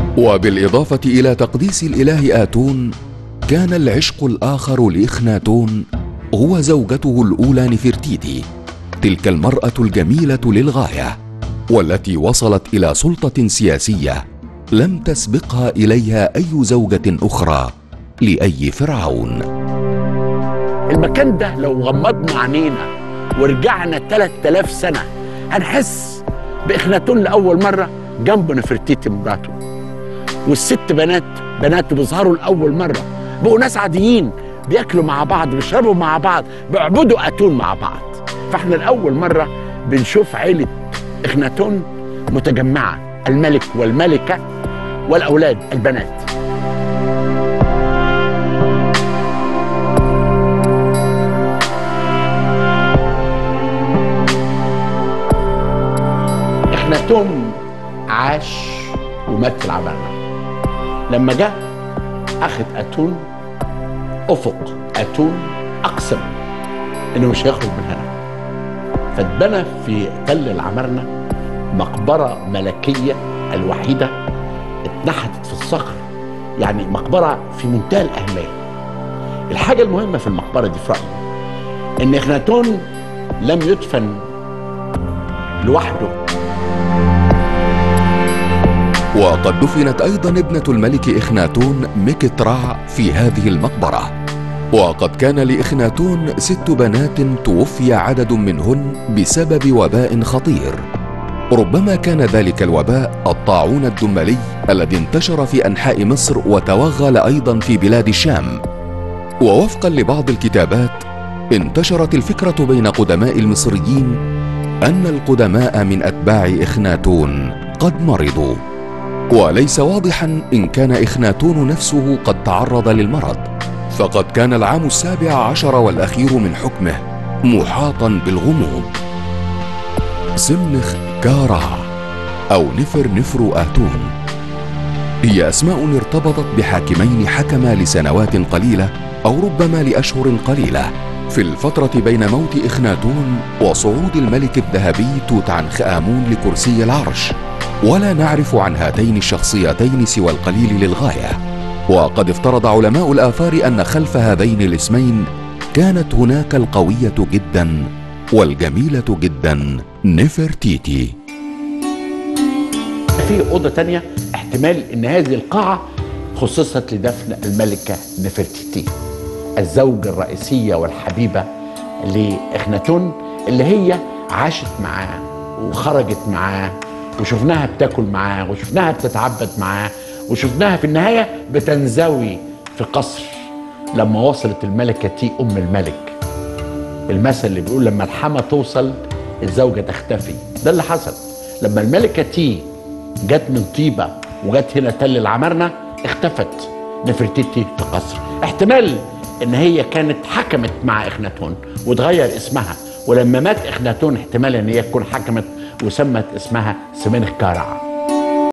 وبالإضافة إلى تقديس الإله آتون كان العشق الآخر لإخناتون هو زوجته الأولى نفرتيتي تلك المرأة الجميلة للغاية والتي وصلت إلى سلطة سياسية لم تسبقها إليها أي زوجة أخرى لأي فرعون المكان ده لو غمضنا عينينا ورجعنا 3000 سنة هنحس بإخناتون لأول مرة جنب نفرتيتي مراته والست بنات بناته بيظهروا لأول مرة بقوا ناس عاديين بياكلوا مع بعض بيشربوا مع بعض بيعبدوا أتون مع بعض فاحنا لأول مرة بنشوف عيلة إخناتون متجمعة الملك والملكة والأولاد البنات إخناتون عاش ومات في العمالة لما جه أخذ أتون أفق أتون أقسم إنه مش هيخرج من هنا فاتبنى في تل العمارنة مقبرة ملكية الوحيدة اتنحتت في الصخر يعني مقبرة في منتهى الأهمية الحاجة المهمة في المقبرة دي في رأيي إن إخناتون لم يدفن لوحده وقد دفنت أيضا ابنة الملك إخناتون ميكترع في هذه المقبرة وقد كان لإخناتون ست بنات توفي عدد منهن بسبب وباء خطير ربما كان ذلك الوباء الطاعون الدملي الذي انتشر في أنحاء مصر وتوغل أيضا في بلاد الشام ووفقا لبعض الكتابات انتشرت الفكرة بين قدماء المصريين أن القدماء من أتباع إخناتون قد مرضوا وليس واضحا إن كان إخناتون نفسه قد تعرض للمرض فقد كان العام السابع عشر والأخير من حكمه محاطا بالغموض سمنخ كارع أو نفر نفر آتون هي أسماء ارتبطت بحاكمين حكما لسنوات قليلة أو ربما لأشهر قليلة في الفترة بين موت إخناتون وصعود الملك الذهبي توت عنخ آمون لكرسي العرش ولا نعرف عن هاتين الشخصيتين سوى القليل للغايه وقد افترض علماء الاثار ان خلف هذين الاسمين كانت هناك القويه جدا والجميله جدا نفرتيتي في أوضة تانية احتمال إن هذه القاعة خصصت لدفن الملكة نفرتيتي الزوجة الرئيسية والحبيبة لإخناتون اللي هي عاشت معاه وخرجت معاه وشفناها بتاكل معاه وشفناها بتتعبد معاه وشفناها في النهاية بتنزوي في قصر لما وصلت الملكة تي أم الملك المثل اللي بيقول لما الحما توصل الزوجة تختفي ده اللي حصل لما الملكة تي جت من طيبة وجت هنا تل العمارنة اختفت نفرتيتي في قصر احتمال ان هي كانت حكمت مع اخناتون وتغير اسمها ولما مات اخناتون احتمال ان هي تكون حكمت وسمت اسمها سمنخ كارع